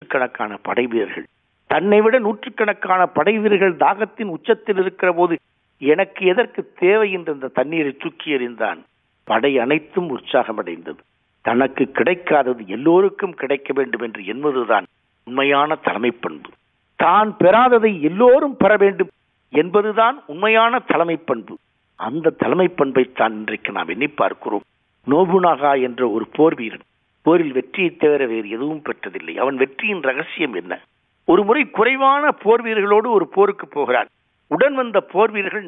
நூற்றுக்கணக்கான படை வீரர்கள் தன்னை விட நூற்றுக்கணக்கான படை வீரர்கள் தாகத்தின் உச்சத்தில் இருக்கிற போது எனக்கு எதற்கு தேவை என்று அந்த தண்ணீரை தூக்கி எறிந்தான் படை அனைத்தும் உற்சாகமடைந்தது தனக்கு கிடைக்காதது எல்லோருக்கும் கிடைக்க வேண்டும் என்று என்பதுதான் உண்மையான தலைமை பண்பு தான் பெறாததை எல்லோரும் பெற வேண்டும் என்பதுதான் உண்மையான தலைமை பண்பு அந்த தலைமை பண்பை தான் இன்றைக்கு நாம் எண்ணி பார்க்கிறோம் நோபுனாகா என்ற ஒரு போர் வீரன் போரில் வெற்றியை தவிர வேறு எதுவும் பெற்றதில்லை அவன் வெற்றியின் ரகசியம் என்ன ஒரு முறை குறைவான போர் வீரர்களோடு ஒரு போருக்கு போகிறான் உடன் வந்த போர் வீரர்கள்